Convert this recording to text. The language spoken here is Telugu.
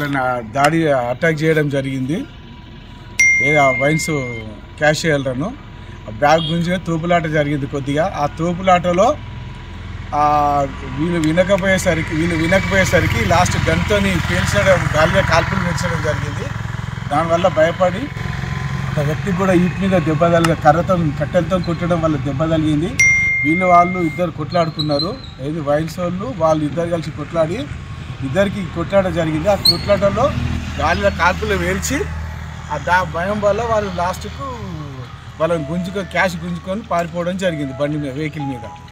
వాళ్ళని ఆ దాడి అటాక్ చేయడం జరిగింది ఏ ఆ వైన్స్ క్యాషియర్లను ఆ బ్యాగ్ గురించి తూపులాట జరిగింది కొద్దిగా ఆ తూపులాటలో ఆ వీళ్ళు వినకపోయేసరికి వీళ్ళు వినకపోయేసరికి లాస్ట్ గన్తోని పేల్చడం గాలిగా కాల్పులు పేల్చడం జరిగింది దానివల్ల భయపడి ఒక వ్యక్తికి కూడా ఈపు మీద దెబ్బ తగిలి కర్రతో కట్టెలతో కొట్టడం వల్ల దెబ్బ తగిలింది వీళ్ళు వాళ్ళు ఇద్దరు కొట్లాడుకున్నారు ఏది వైన్స్ వాళ్ళు వాళ్ళు ఇద్దరు కలిసి కొట్లాడి ఇద్దరికి కొట్లాట జరిగింది ఆ కొట్లాటలో గాలిలో కాల్పులు వేల్చి ఆ దా భయం వల్ల వాళ్ళు లాస్ట్కు వాళ్ళని గుంజుకొని క్యాష్ గుంజుకొని పారిపోవడం జరిగింది బండి మీద వెహికల్ మీద